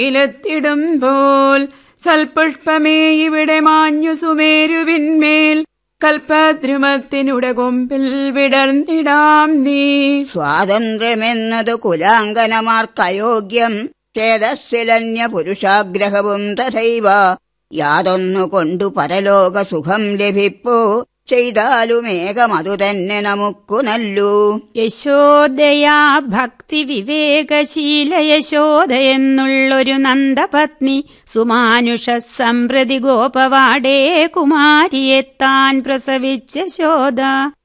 ഇലത്തിടുമ്പോൾ സൽപുഷ്പമേ ഇവിടെ മാഞ്ഞു സുമേരുവിന്മേൽ കൽപ്പദ്രുമത്തിനുടെ കൊമ്പിൽ വിടർന്നിടാം നീ സ്വാതന്ത്ര്യമെന്നത് കുലാങ്കനമാർക്കയോഗ്യം ചേതസ്സിലന്യ പുരുഷാഗ്രഹവും തഥൈവ യാതൊന്നു കൊണ്ടു പരലോക സുഖം ലഭിപ്പോ ചെയ്താലുമേകമതു തന്നെ നമുക്കു നല്ലൂ യശോദയാ ഭക്തി വിവേകശീല യശോദ എന്നുള്ളൊരു നന്ദപത്നി സുമാനുഷ സമ്പ്രതി ഗോപവാടേ കുമാരിയെ താൻ പ്രസവിച്ച ശോധ